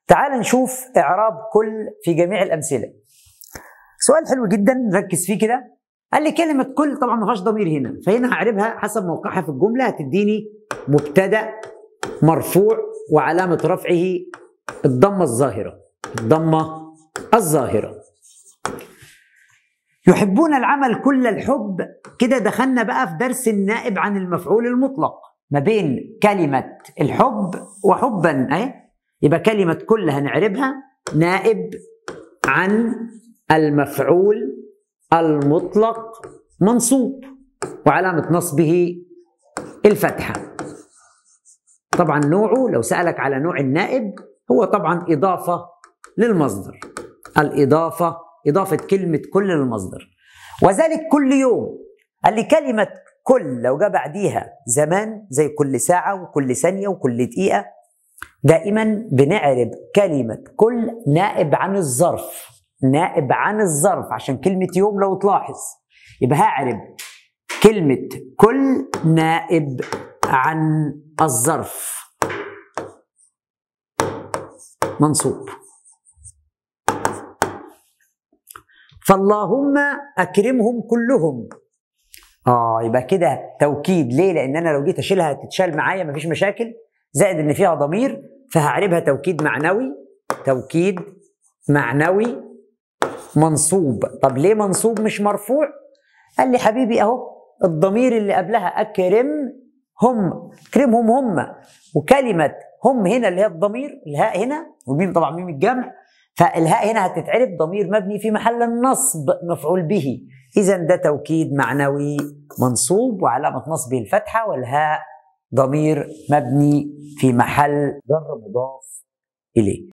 تعال نشوف اعراب كل في جميع الامثله سؤال حلو جدا ركز فيه كده قال لي كلمه كل طبعا ما فيهاش ضمير هنا فهنا هعربها حسب موقعها في الجمله هتديني مبتدا مرفوع وعلامه رفعه الضمه الظاهره الضمه الظاهره يحبون العمل كل الحب كده دخلنا بقى في درس النائب عن المفعول المطلق ما بين كلمة الحب وحبا اهي يبقى كلمة كل هنعربها نائب عن المفعول المطلق منصوب وعلامة نصبه الفتحة طبعا نوعه لو سألك على نوع النائب هو طبعا إضافة للمصدر الإضافة إضافة كلمة كل للمصدر وذلك كل يوم قال لي كلمة كل لو جاء بعديها زمان زي كل ساعة وكل ثانية وكل دقيقة دائما بنعرب كلمة كل نائب عن الظرف نائب عن الظرف عشان كلمة يوم لو تلاحظ يبقى هعرب كلمة كل نائب عن الظرف منصوب فاللهم اكرمهم كلهم اه يبقى كده توكيد ليه لان انا لو جيت اشيلها تتشال معايا مفيش مشاكل زائد ان فيها ضمير فهعربها توكيد معنوي توكيد معنوي منصوب طب ليه منصوب مش مرفوع قال لي حبيبي اهو الضمير اللي قبلها اكرم هم اكرمهم هم وكلمه هم هنا اللي هي الضمير الهاء هنا والميم طبعا ميم الجمع فالهاء هنا هتتعرب ضمير مبني في محل النصب مفعول به اذا ده توكيد معنوي منصوب وعلامه نصبه الفتحه والهاء ضمير مبني في محل جر مضاف اليه